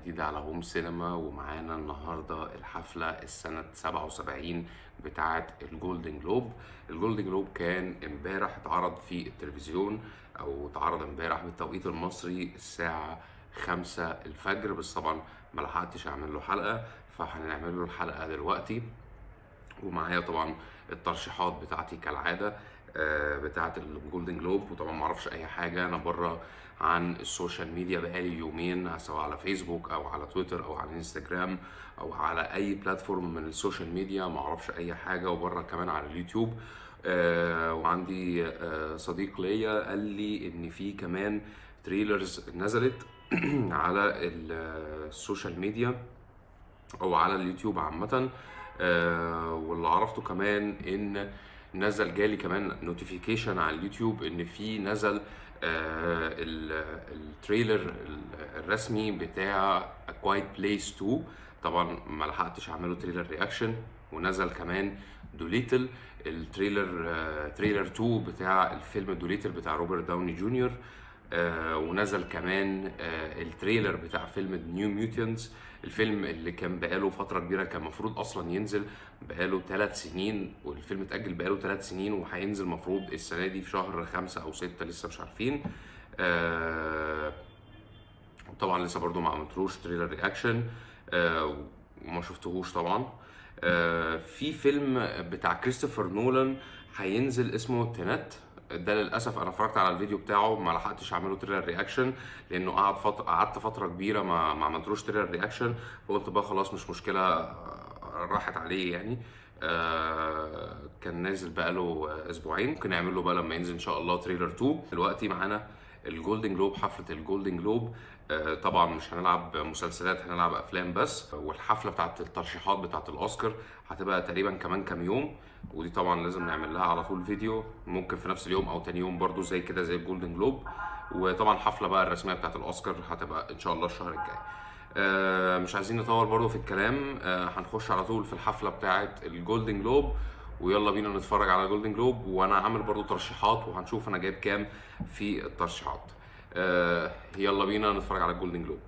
جديدة على هوم سينما ومعانا النهاردة الحفلة السنة 77 بتاعة الجولدن جلوب الجولدن جلوب كان امبارح اتعرض في التلفزيون او اتعرض امبارح بالتوقيت المصري الساعة 5 الفجر بس طبعا ما لحقتش اعمل له حلقة فهنعمل له الحلقة دلوقتي ومعايا طبعا الترشيحات بتاعتي كالعاده آه، بتاعه الجولدن جلوب وطبعا ما اعرفش اي حاجه انا بره عن السوشيال ميديا بقالي يومين سواء على فيسبوك او على تويتر او على انستجرام او على اي بلاتفورم من السوشيال ميديا ما اعرفش اي حاجه وبره كمان على اليوتيوب آه، وعندي آه، صديق ليا قال لي ان في كمان تريلرز نزلت على السوشيال ميديا او على اليوتيوب عامه آه واللي عرفته كمان ان نزل جالي كمان نوتيفيكيشن على اليوتيوب ان في نزل آه ال- التريلر ال- الرسمي بتاع A Quiet Place 2 طبعا ما لحقتش اعمله تريلر رياكشن ونزل كمان دوليتل التريلر آه تريلر 2 بتاع الفيلم دوليتل بتاع روبرت داوني جونيور آه ونزل كمان آه التريلر بتاع فيلم نيو ميوتنتس الفيلم اللي كان بقاله فترة كبيرة كان المفروض أصلا ينزل بقاله ثلاث سنين والفيلم اتأجل بقاله ثلاث سنين وهينزل المفروض السنة دي في شهر خمسة أو ستة لسه مش عارفين آه طبعا لسه برضو ما عملتلوش تريلر رياكشن آه وما شفتهوش طبعا آه في فيلم بتاع كريستوفر نولان هينزل اسمه تنت ده للاسف انا اتفرجت على الفيديو بتاعه ما لحقتش اعمله تريلر رياكشن لانه قعد فتره قعدت فتره كبيره ما ما عملتلوش تريلر رياكشن فقلت بقى خلاص مش مشكله آه، راحت عليه يعني آه كان نازل بقاله اسبوعين ممكن نعمل له بقى لما ينزل ان شاء الله تريلر 2 دلوقتي معانا الجولدن جلوب حفله الجولدن جلوب آه، طبعا مش هنلعب مسلسلات هنلعب افلام بس والحفله بتاعت الترشيحات بتاعت الاوسكار هتبقى تقريبا كمان كام يوم ودي طبعا لازم نعمل لها على طول فيديو ممكن في نفس اليوم او تاني يوم برضو زي كده زي الجولدن جلوب وطبعا حفله بقى الرسميه بتاعت الاوسكار هتبقى ان شاء الله الشهر الجاي آه، مش عايزين نطول برضو في الكلام آه، هنخش على طول في الحفله بتاعت الجولدن جلوب ويلا بينا نتفرج على جولدن جلوب وانا عامل برضو ترشيحات وهنشوف انا جايب كام في الترشيحات آه، يلا بينا نتفرج على الجولدن جلوب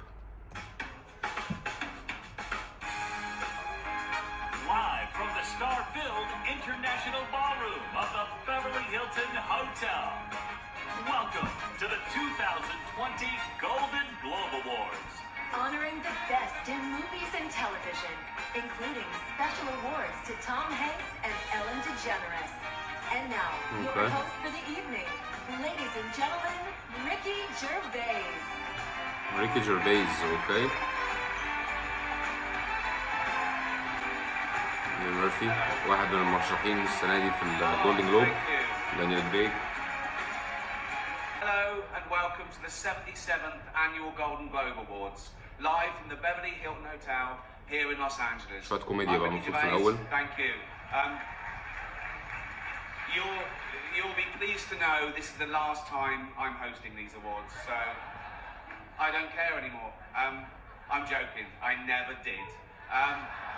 Live from the star-filled International Ballroom of the Beverly Hilton Hotel. Welcome to the 2020 Golden Globe Awards. honoring the best in movies and television, including special awards to Tom Hanks and Ellen DeGeneres. And now, your Okay. host for the evening, ladies and gentlemen, Ricky Gervais. ريكي جيرفيز اوكي دانيال ميرفي واحد من المرشحين السنه دي في الجولدن جلوب دانيال كريج Hello and welcome to the 77th Annual Golden Globe Awards, live from the Beverly Hilton Hotel here in Los Angeles. شوية كوميديا I'm بقى Ricky المفروض في Gervais. الأول. Thank you. Um, you'll, you'll be pleased to know this is the last time I'm hosting these awards, so I don't care anymore. Um, I'm joking. I never did. Um,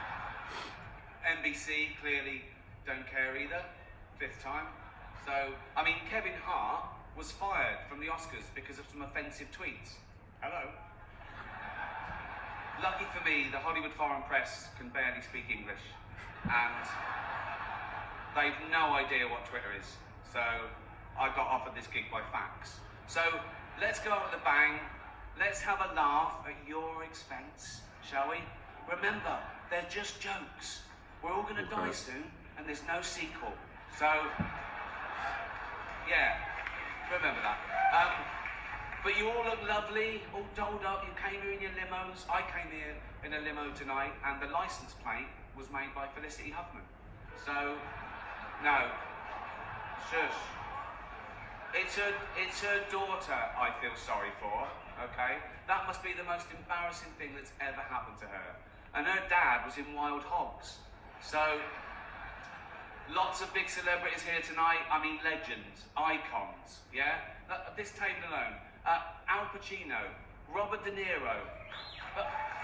NBC clearly don't care either. Fifth time. So, I mean, Kevin Hart was fired from the Oscars because of some offensive tweets. Hello. Lucky for me, the Hollywood Foreign Press can barely speak English, and they've no idea what Twitter is. So, I got offered this gig by fax. So, let's go out with a bang. Let's have a laugh at your expense, shall we? Remember, they're just jokes. We're all going to die Okay. soon, and there's no sequel. So, yeah, remember that. Um, but you all look lovely, all dolled up. You came here in your limos. I came here in a limo tonight, and the license plate was made by Felicity Huffman. So, no, shush. It's her, it's her daughter I feel sorry for, okay? That must be the most embarrassing thing that's ever happened to her. And her dad was in Wild Hogs. So, lots of big celebrities here tonight. I mean, legends, icons, yeah? Uh, this table alone. Uh, Al Pacino, Robert De Niro. Uh,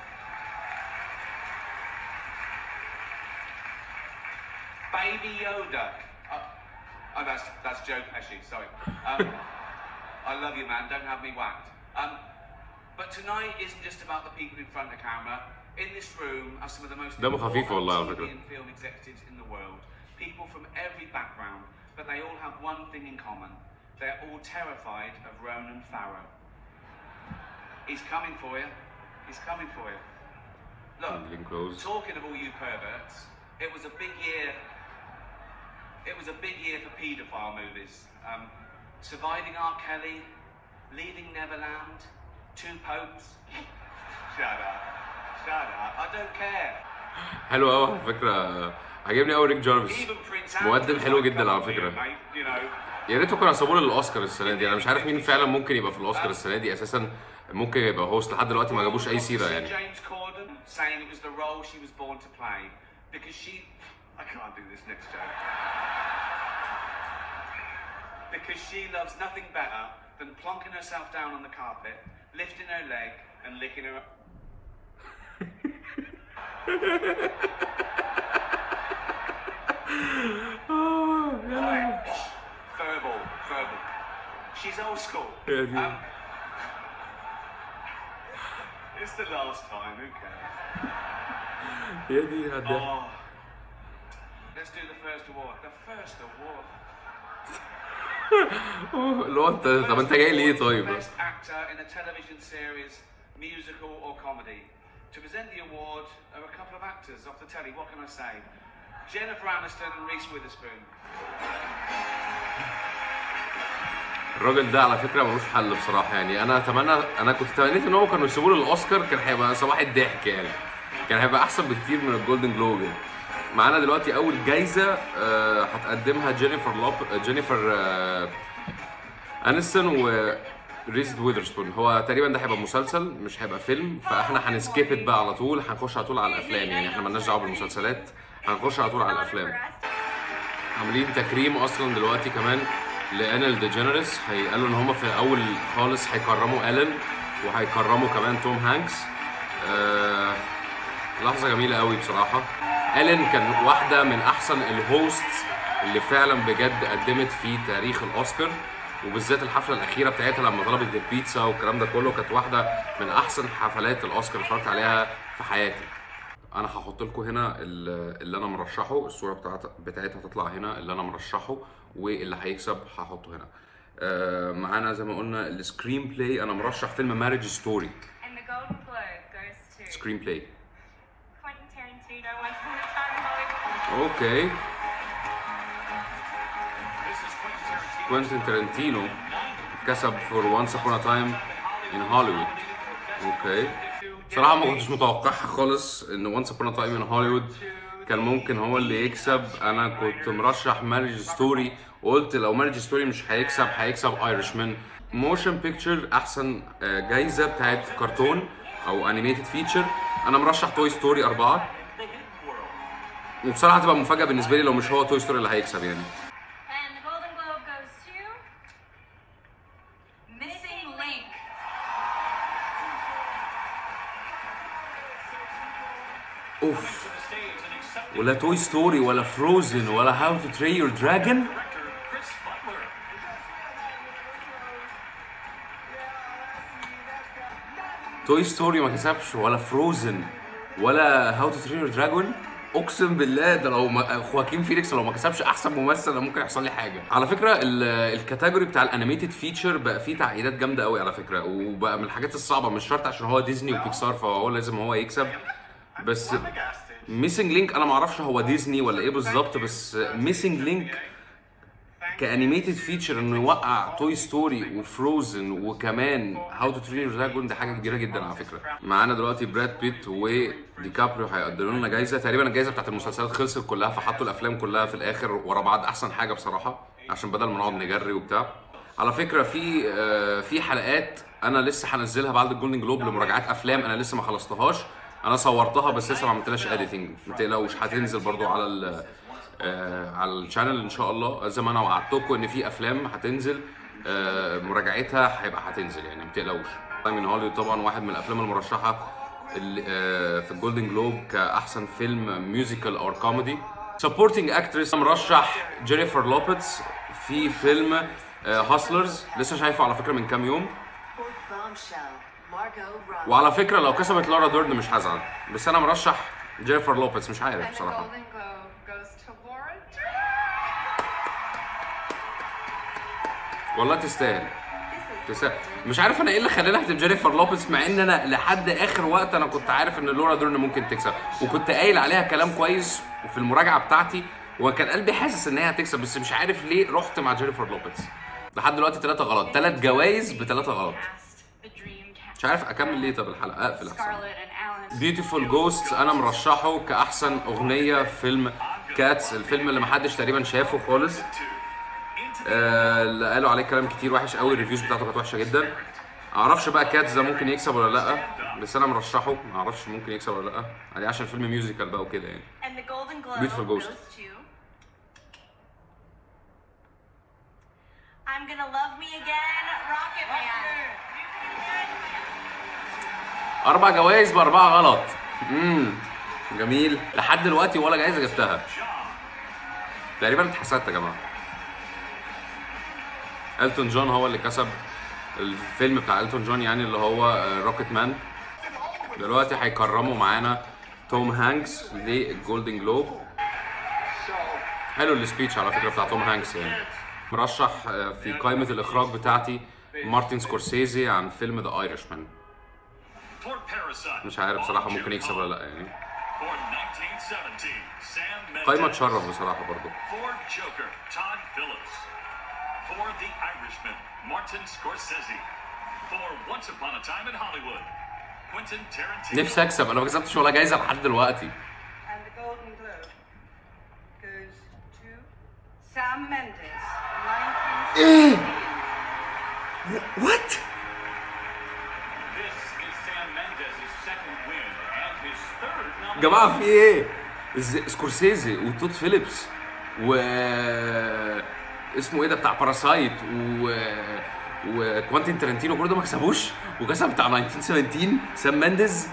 Baby Yoda. Uh, oh, that's, that's Joe Pesci, sorry. Um, I love you, man. Don't have me whacked. Um, But tonight isn't just about the people in front of the camera. In this room are some of the most دمه خفيف والله على important فكرة. TV and film executives in the world. People from every background, but they all have one thing in common. They're all terrified of Ronan Farrow. He's coming for you. He's coming for you. Look, Handling close. talking of all you perverts, it was a big year. It was a big year for paedophile movies. Um, surviving R. Kelly, leaving Neverland, two popes. Shut up. Shut up. I don't care. حلو قوي على فكره عجبني قوي ريك جارفيس Even Prince مقدم Andrew's حلو like, جدا "Come على on, فكره mate," You know, يا ريته كانوا سابوه للاوسكار السنه دي انا مش عارف مين فعلا ممكن يبقى في الاوسكار السنه دي اساسا ممكن يبقى هوست لحد دلوقتي ما جابوش اي سيره يعني James Corden saying it was the role she was born to play because she. I can't do this next joke. Because she loves nothing better than plonking herself down on the carpet, lifting her leg, and licking her. verbal, verbal. She's old school. Yeah, dude. Um, it's the last time, who cares? يا دي هدا Oh. Let's do the first award. The first award. اللي هو انت طب انت جاي ليه طيب Best actor in a television series, musical or comedy. To present the award are a couple of actors off the telly. What can I say? Jennifer Aniston and Reese Witherspoon. الراجل ده على فكره ملوش حل بصراحه يعني انا اتمنى انا كنت تمنيت ان هو كانوا يسيبوه للاوسكار كان هيبقى صباح الضحك يعني كان هيبقى احسن بكتير من الجولدن جلوب يعني معانا دلوقتي اول جايزه آه، هتقدمها جينيفر لوب جينيفر آه، انستون و ريس ويذرسبون هو تقريبا ده هيبقى مسلسل مش هيبقى فيلم فاحنا هنسكيب بقى على طول هنخش على طول على الافلام يعني احنا مالناش دعوه بالمسلسلات هنخش على طول على الافلام عاملين تكريم اصلا دلوقتي كمان لانل ديجينيرس قالوا ان هم في الاول خالص هيكرموا الين وهيكرموا كمان توم هانكس آه لحظه جميله قوي بصراحه الين كان واحده من احسن الهوست اللي فعلا بجد قدمت في تاريخ الاوسكار وبالذات الحفله الاخيره بتاعتها لما طلبت البيتزا والكلام ده كله كانت واحده من احسن حفلات الاوسكار اللي اتفرجت عليها في حياتي انا هحط لكم هنا ال- اللي انا مرشحه الصوره بتاعت بتاعتها هتطلع هنا اللي انا مرشحه واللي هيكسب هحطه هنا آه، معانا زي ما قلنا السكرين بلاي انا مرشح فيلم ماريج ستوري And the Golden Globe goes to سكرين بلاي Quentin Tarantino, Once Upon a Time in Hollywood. اوكي This is Quentin Tarantino. كوينتين تارانتينو كسب فور وانس ابون تايم ان هوليوود اوكي صراحه ما كنتش متوقعها خالص ان وانس ابون تايم ان هوليوود كان ممكن هو اللي يكسب انا كنت مرشح مارج ستوري وقلت لو مارج ستوري مش هيكسب هيكسب ايرشمان موشن بيكتشر احسن آه، جايزه بتاعت كرتون او انيميتد فيتشر انا مرشح توي ستوري 4 The hidden world. وبصراحه هتبقى مفاجاه بالنسبه لي لو مش هو توي ستوري اللي هيكسب يعني And the Golden Globe goes to Missing Link. اوف The stage and accepted ولا توي ستوري ولا فروزن ولا هاو تو ترين يور دراجون director Chris Butler. توي ستوري ما كسبش ولا فروزن ولا هاو تو ترين يور دراجون اقسم بالله ده لو ما خواكين فينيكس لو ما كسبش احسن ممثل أنا ممكن يحصل لي حاجه على فكره ال- الكاتيجوري بتاع الانيميتد فيتشر بقى فيه تعقيدات جامده قوي على فكره وبقى من الحاجات الصعبه مش شرط عشان هو ديزني وبيكسار فهو لازم هو يكسب بس ميسنج لينك انا ما اعرفش هو ديزني ولا ايه بالظبط بس ميسنج لينك كانيميتد فيتشر انه يوقع توي ستوري وفروزن وكمان هاو تو ترين دراجون دي حاجه كبيره جدا على فكره معانا دلوقتي براد بيت وديكابريو هيقدروا لنا جايزه تقريبا الجايزه بتاعت المسلسلات خلصت كلها فحطوا الافلام كلها في الاخر ورا بعض احسن حاجه بصراحه عشان بدل ما نقعد نجري وبتاع على فكره في آه، في حلقات انا لسه هنزلها بعد الجولدن جلوب لمراجعات افلام انا لسه ما خلصتهاش انا صورتها بس لسه ما عملتلهاش اديتنج ما تقلقوش هتنزل برضو على ال آه، على الشانل ان شاء الله زي ما انا وعدتكم ان في افلام هتنزل آه، مراجعتها هيبقى هتنزل يعني ما تقلقوش من هوليوود طبعا واحد من الافلام المرشحه اللي آه، في الجولدن جلوب كاحسن فيلم ميوزيكال اور كوميدي سبورتنج اكترس مرشح جينيفر لوبيتس في فيلم هاسلرز لسه شايفه على فكره من كام يوم For Bombshell, Margot Robbie. وعلى فكره لو كسبت لورا دورن مش هزعل بس انا مرشح جينيفر لوبيز مش عارف And the بصراحه Golden Globe goes to Laura والله تستاهل This is تستاهل مش عارف انا ايه اللي خلاني اكتب جينيفر لوبيز مع ان انا لحد اخر وقت انا كنت عارف ان لورا دورن ممكن تكسب وكنت قايل عليها كلام كويس وفي المراجعه بتاعتي وكان قلبي حاسس ان هي هتكسب بس مش عارف ليه رحت مع جينيفر لوبيز لحد دلوقتي ثلاثة غلط ثلاث جوائز بثلاثة غلط cast, the dream cast. مش عارف اكمل ليه طب الحلقه اقفل احسن Scarlett and Alan. بيوتيفول جوست انا مرشحه كاحسن اغنيه في فيلم كاتس الفيلم اللي محدش تقريبا شافه خالص آه اللي قالوا عليه كلام كتير وحش قوي الريفيوز بتاعته كانت وحشه جدا معرفش بقى كاتس ده ممكن يكسب ولا لا بس انا مرشحه معرفش ممكن يكسب ولا لا يعني عشان فيلم ميوزيكال بقى وكده يعني And the Golden Globe Beautiful Ghost. goes to. I'm gonna love me again, Rocket Man. اربع جوائز باربعه غلط امم جميل لحد دلوقتي ولا جايزه جبتها تقريبا اتحسدت يا جماعه التون جون هو اللي كسب الفيلم بتاع التون جون يعني اللي هو روكيت مان دلوقتي هيكرموا معانا توم هانكس للجولدن جلوب حلو السبيتش على فكره بتاع توم هانكس يعني مرشح آه، في قائمه الاخراج بتاعتي مارتن سكورسيزي عن فيلم ذا ايرشمان For Parasite. مش عارف بصراحه ممكن يكسب ولا لا يعني For 1917, Sam Mendes. قايمه تشرف بصراحه برضو For Joker, Todd Phillips. For The Irishman, Martin Scorsese. For Once Upon a Time in Hollywood, Quentin Tarantino. نفسي اكسب انا ما كسبتش ولا جايزه لحد دلوقتي And the Golden Globe goes to Sam Mendes, 1960. وات This is Sam Mendes' second win and his third nomination. جماعه في ايه إز- سكورسيزي وتود فيليبس و اسمه ايه ده بتاع باراسايت و وكوانتين ترنتينو كل ده ما كسبوش وكسب بتاع 1917 سام مانديز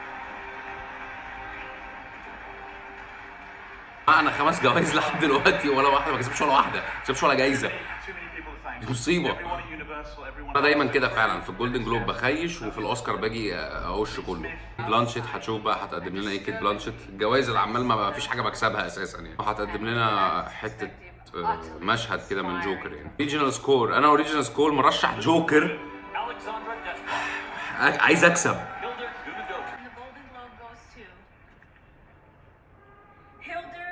معنا خمس جوائز لحد دلوقتي ولا واحده ما كسبش ولا واحده ما كسبش ولا جايزه دي مصيبه انا دايما كده فعلا في الجولدن جلوب بخيش وفي الاوسكار باجي اقش كله بلانشيت هتشوف بقى هتقدم لنا ايه كيت بلانشيت الجوائز اللي عمال ما فيش حاجه بكسبها اساسا يعني هتقدم لنا حته آه، مشهد كده من جوكر يعني ريجنال سكور انا اوريجينال سكور مرشح جوكر Alexandra Desplat. ع- عايز اكسب Hildur Guðnadóttir. And the Golden Globe goes to. Hildur.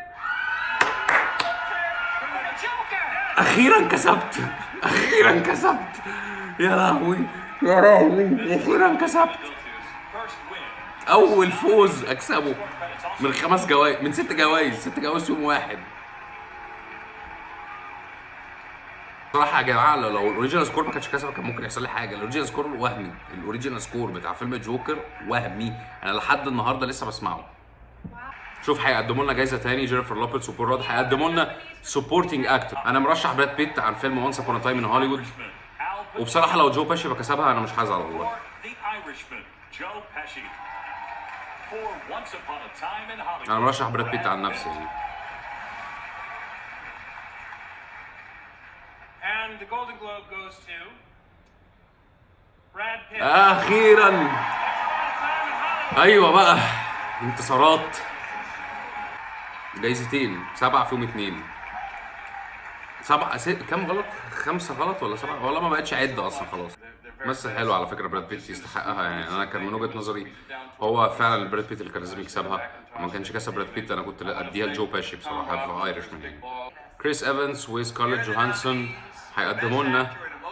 Joker! اخيرا كسبت اخيرا كسبت يا لهوي يا لهوي اخيرا كسبت Guðnadóttir's first win. اول فوز اكسبه Credits also من خمس جوائز من ست جوائز ست جوائز في يوم واحد صراحة يا جماعة لو لو الاوريجينال سكور ما كانش كسب كان ممكن يحصل لي حاجة، الاوريجينال سكور وهمي، الاوريجينال سكور بتاع فيلم جوكر وهمي، أنا لحد النهاردة لسه بسمعه. شوف هيقدموا لنا جايزة تاني جينيفر لوبيز وبول راد هيقدموا لنا سبورتنج اكتور، أنا مرشح براد بيت عن فيلم وانس ابون تايم ان هوليوود، Al وبصراحة لو جو باشي بكسبها أنا مش هزعل والله. For The Irishman, Joe Pesci. For Once Upon a Time in Hollywood. أنا مرشح براد بيت عن نفسي يعني. And the Golden Globe goes to Brad Pitt. أخيرا ايوه بقى انتصارات جايزتين سبعة فيهم اتنين سبعة س... كام غلط؟ خمسة غلط ولا سبعة؟ والله ما بقتش أعد أصلا خلاص. بس حلو على فكرة براد بيت يستحقها يعني أنا كان من وجهة نظري هو فعلا براد بيت اللي كان لازم يكسبها لو ما كانش كسب براد بيت أنا كنت أديها لجو باشي بصراحة في ايرش مان يعني. كريس ايفنز وسكارليت جوهانسون هيقدموا لنا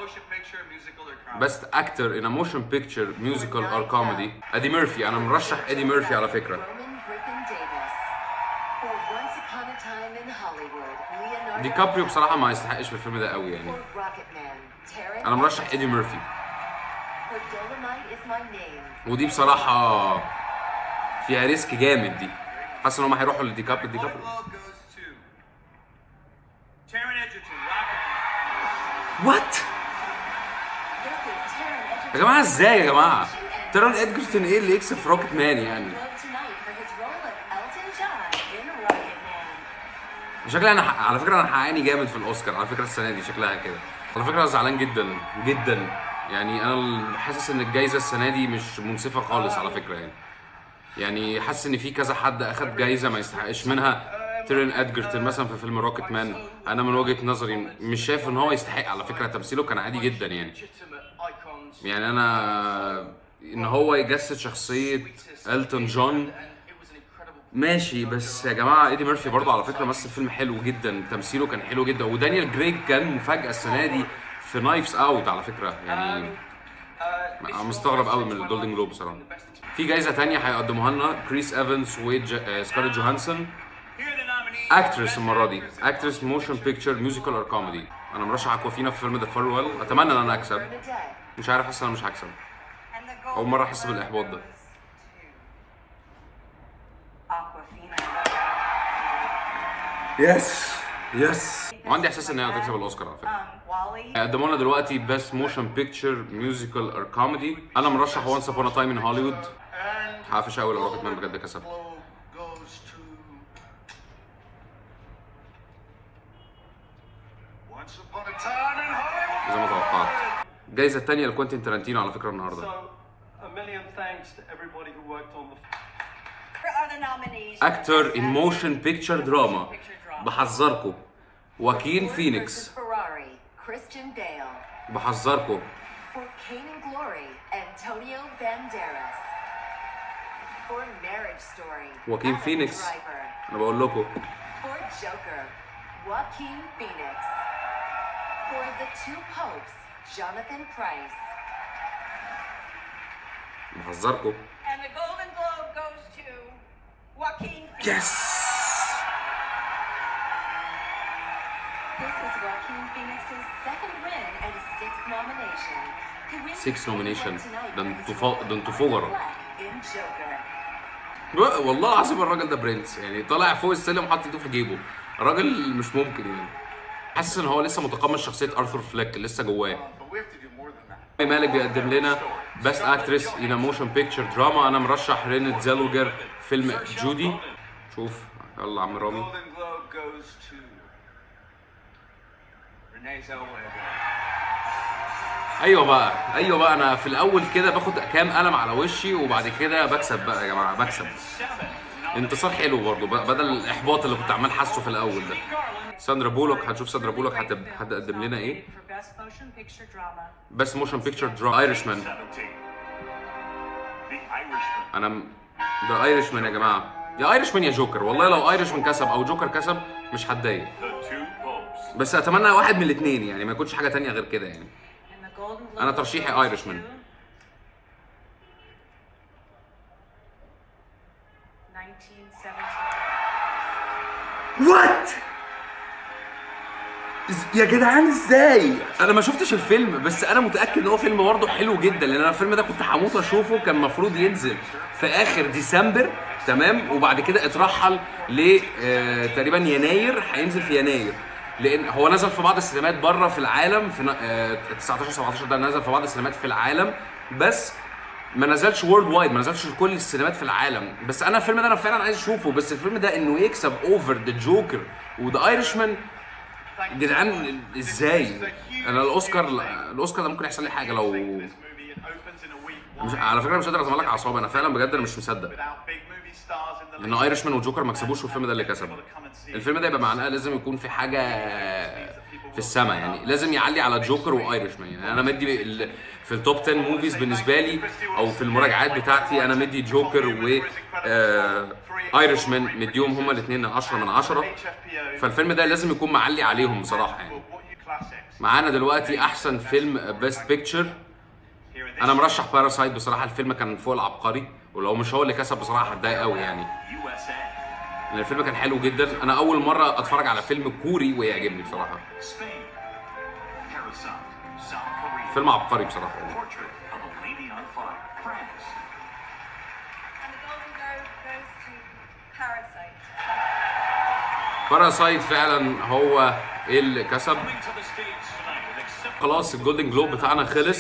بيست اكتر ان موشن بيكتشر ميوزيكال اور كوميدي ادي ميرفي انا مرشح ادي ميرفي على فكره Roman Griffin Davis. For Once Upon a Time in Hollywood, Leonardo ديكابريو بصراحه ما يستحقش في الفيلم ده قوي يعني For Rocket Man, Taron انا مرشح ادي ميرفي For Dolomite is my name. ودي بصراحه فيها ريسك جامد دي حاسس ان هم هيروحوا لديكابريو ديكابريو Globe goes to Taron Egerton, Rocket وات This is Taron يا جماعه ازاي يا جماعه تيرون ادجرتون ايه اللي يكسب في روكيت مان يعني Globe tonight for his role of Elton John in Rocket Man. شكلها انا على فكره انا حقاني جامد في الاوسكار على فكره السنه دي شكلها كده على فكره انا زعلان جدا جدا يعني انا حاسس ان الجايزه السنه دي مش منصفه خالص على فكره يعني يعني حاسس ان في كذا حد اخد جايزه ما يستحقش منها تيرن ادجرتون مثلا في فيلم روكيت مان انا من وجهه نظري مش شايف ان هو يستحق على فكره تمثيله كان عادي جدا يعني Legitimate icons. يعني انا ان هو يجسد شخصيه التون جون And it was an incredible ماشي بس يا جماعه ايدي ميرفي برضه على فكره مثل فيلم حلو جدا تمثيله كان حلو جدا ودانيال جريج كان مفاجاه السنه دي في نايفز اوت على فكره يعني انا مستغرب قوي من الجولدن جلوب بصراحه في جايزه تانية هيقدموها لنا كريس ايفنز وسكارليت جوهانسون Here are the nominees. اكترس المره دي اكترس موشن بيكتشر ميوزيكال اور كوميدي انا مرشح اكوافينا في فيلم ذا فارويل اتمنى ان انا اكسب Bernadette. مش عارف حاسس ان انا مش هكسب And the اول مره احس بالاحباط ده Aquafina. يس يس وعندي احساس ان هي هتكسب الاوسكار على فكره Um, Wally. قدموا لنا دلوقتي بيست موشن بيكتشر ميوزيكال اور كوميدي انا مرشح وانس ابون تايم ان هوليوود هقفش قوي لو روكيت مان بجد كسب Globe goes to Once Upon a Time in Hollywood. زي ما توقعت الجايزه الثانيه لكوينتين تارانتينو على فكره النهارده So, a million thanks to everybody who worked on the Here are the nominees. اكتر ان موشن بيكتشر دراما Picture drama. بحذركم واكين Ford فينيكس versus Ferrari. Christian Bale. بحذركم For Kane and Glory. Antonio Banderas. For Marriage Story. Joaquin Adam Phoenix. Driver. انا بقول لكم For Joker. Joaquin Phoenix. For The Two Popes. Jonathan Price. بحذركم And the Golden Globe goes to Joaquin Phoenix. يس This is Joaquin Phoenix's second win and sixth nomination. He wins Six the nomination. tonight ده for انتوا his فو- role ده انتوا as فجرة. Black in Joker. لا، والله العظيم الراجل ده برنس يعني طالع فوق السلم حاطط ايده في جيبه راجل مش ممكن يعني حاسس ان هو لسه متقمص شخصيه ارثur فليك لسه جواه But we have to do more than that. رامي مالك بيقدم لنا بيست اكتريس ان موشن بيكتشر دراما انا مرشح رينت زيلوجر فيلم جودي شوف يلا عم رامي Golden Globe goes to Renee Zellweger. ايوه بقى ايوه بقى انا في الاول كده باخد كام قلم على وشي وبعد كده بكسب بقى يا جماعه بكسب انتصار حلو برضه بقى بدل الاحباط اللي كنت عمال حاسه في الاول ده ساندرا بولوك هنشوف ساندرا بولوك هتب- هتقدم لنا ايه For Best Motion Picture Drama. بس موشن بيكتشر درا ايرش مان 17. The Irishman. انا م- ده ايرش مان يا جماعه يا ايرش مان يا جوكر والله لو ايرش مان كسب او جوكر كسب مش هتضايق The Two Popes. بس اتمنى واحد من الاثنين يعني ما يكونش حاجه تانية غير كده يعني And the Golden Globe أنا ترشيحي goes Irishman. to 1917. وات يا جدعان ازاي انا ما شفتش الفيلم بس انا متاكد ان هو فيلم برضه حلو جدا لان انا الفيلم ده كنت هموت اشوفه كان المفروض ينزل في اخر ديسمبر تمام وبعد كده اترحل ل آه، تقريبا يناير هينزل في يناير لان هو نزل في بعض السينمات بره في العالم في ن- آه، 19 17 ده نزل في بعض السينمات في العالم بس ما نزلش وورد وايد ما نزلش في كل السينمات في العالم بس انا الفيلم ده انا فعلا عايز اشوفه بس الفيلم ده انه يكسب اوفر ذا جوكر وذا ايرشمان جدعان ازاي انا الاوسكار الاوسكار ده ممكن يحصل لي حاجه لو This movie it opens in a week مش wide على فكره مش قادر اتملك اعصابي انا فعلا بجد انا مش مصدق without big movie stars in the ان lead. ايرشمان وجوكر ما كسبوش والفيلم ده اللي كسب People to come and see. الفيلم ده يبقى معناه لازم يكون في حاجه في السماء يعني لازم يعلي على جوكر وايرشمان يعني انا مدي ال- في التوب 10 موفيز بالنسبه لي او في المراجعات بتاعتي انا مدي جوكر و آه، ايرشمان مديهم هما الاثنين 10 من 10 HFPO. فالفيلم ده لازم يكون معلي عليهم بصراحه يعني What you classics. معانا دلوقتي احسن فيلم بيست بيكتشر Here in this انا مرشح باراسايت بصراحه الفيلم كان فوق العبقري ولو مش هو اللي كسب بصراحه هتضايق قوي يعني USA. لان الفيلم كان حلو جدا انا اول مره اتفرج على فيلم كوري ويعجبني بصراحه Spain. Parasite. South Korea. فيلم عبقري بصراحه Portrait of a Lady on Fire. France. And the Golden Globe goes to Parasite. باراسايت فعلا هو اللي كسب Coming to the stage tonight with exceptional خلاص الجولدن جلوب بتاعنا خلص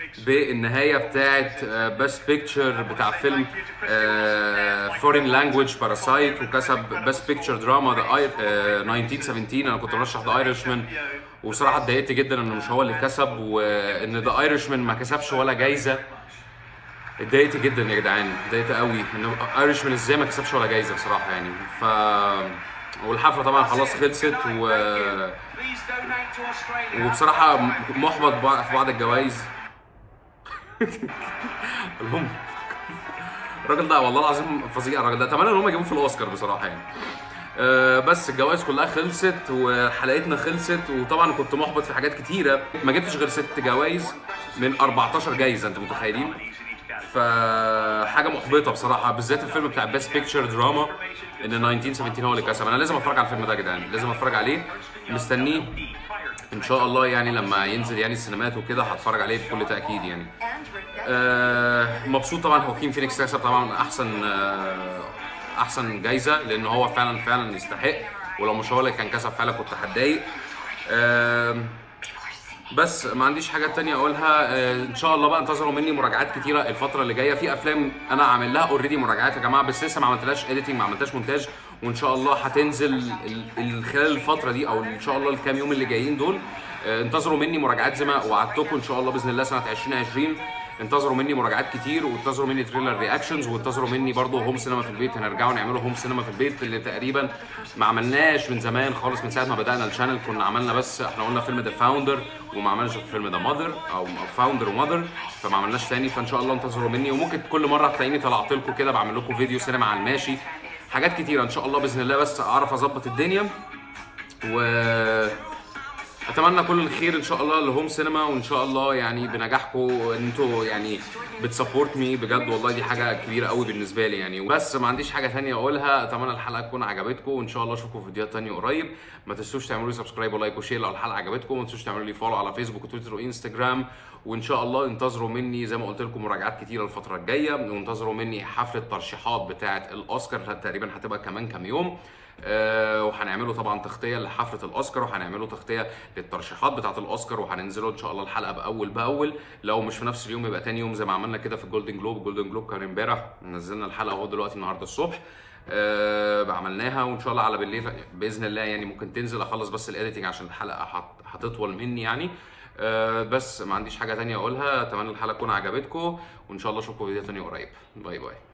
بالنهايه بتاعت بيست بيكتشر بتاع فيلم فورين لانجويج باراسايت وكسب بيست بيكتشر دراما ذا 1917 انا كنت مرشح ذا ايرشمان وصراحه اتضايقت جدا انه مش هو اللي كسب وان ذا ايرشمان ما كسبش ولا جايزه اتضايقت جدا يا جدعان اتضايقت قوي ان ايرشمان ازاي ما كسبش ولا جايزه بصراحه يعني ف والحفله طبعا خلاص خلصت و Please donate to Australia. وبصراحه محبط بع- في بعض الجوائز المهم الراجل ده والله العظيم فظيع الراجل ده اتمنى ان هم يجيبوه في الاوسكار بصراحه يعني أه بس الجوائز كلها خلصت وحلقتنا خلصت وطبعا كنت محبط في حاجات كتيره ما جبتش غير ست جوائز من 14 جايزه انتوا متخيلين فحاجه محبطه بصراحه بالذات الفيلم بتاع بيست بيكتشر دراما ان 1917 هو اللي كسب انا لازم اتفرج على الفيلم ده يا جدعان لازم اتفرج عليه مستنيه ان شاء الله يعني لما ينزل يعني السينمات وكده هتفرج عليه بكل تاكيد يعني And Rebecca. آه مبسوط طبعا هوكين فينيكس كسب طبعا احسن آه احسن جايزه لان هو فعلا فعلا يستحق ولو مش هو اللي كان كسب فعلا كنت هتضايق آه بس ما عنديش حاجات تانية اقولها آه، ان شاء الله بقى انتظروا مني مراجعات كتيره الفتره اللي جايه في افلام انا عامل لها اوريدي مراجعات يا جماعه بس لسه ما عملتلهاش اديتنج ما عملتهاش مونتاج وان شاء الله هتنزل ال- ال- خلال الفتره دي او ان شاء الله الكام يوم اللي جايين دول آه، انتظروا مني مراجعات زي ما وعدتكم ان شاء الله باذن الله سنه 2020 انتظروا مني مراجعات كتير وانتظروا مني تريلر رياكشنز وانتظروا مني برضه هوم سينما في البيت هنرجعوا نعملوا هوم سينما في البيت اللي تقريبا ما عملناش من زمان خالص من ساعه ما بدانا الشانل كنا عملنا بس احنا قلنا فيلم ذا فاوندر وما عملناش فيلم ذا ماذر او فاوندر وماذر فما عملناش تاني فان شاء الله انتظروا مني وممكن كل مره تلاقيني طلعت لكم كده بعمل لكم فيديو سينما على الماشي حاجات كتيره ان شاء الله باذن الله بس اعرف اظبط الدنيا و اتمنى كل الخير ان شاء الله لهوم سينما وان شاء الله يعني بنجاحكم ان انتوا يعني بتسبورت مي بجد والله دي حاجه كبيره قوي بالنسبه لي يعني بس ما عنديش حاجه تانية اقولها اتمنى الحلقه تكون عجبتكم وان شاء الله اشوفكم في فيديوهات تانية قريب ما تنسوش تعملوا لي سبسكرايب ولايك وشير لو الحلقه عجبتكم وما تنسوش تعملوا لي فولو على فيسبوك وتويتر وانستجرام وان شاء الله انتظروا مني زي ما قلت لكم مراجعات كتيره الفتره الجايه وانتظروا مني حفله ترشيحات بتاعه الاوسكار تقريبا هتبقى كمان كام يوم آه، وهنعمله طبعا تغطيه لحفله الاوسكار وهنعمله تغطيه للترشيحات بتاعه الاوسكار وهننزله ان شاء الله الحلقه باول باول لو مش في نفس اليوم يبقى تاني يوم زي ما عملنا كده في الجولدن جلوب الجولدن جلوب كان امبارح نزلنا الحلقه اهو دلوقتي النهارده الصبح آه عملناها وان شاء الله على بالليل باذن الله يعني ممكن تنزل اخلص بس الايديتنج عشان الحلقه هت- هتطول مني يعني آه بس ما عنديش حاجه تانية اقولها اتمنى الحلقه تكون عجبتكم وان شاء الله اشوفكم في فيديو تاني قريب باي باي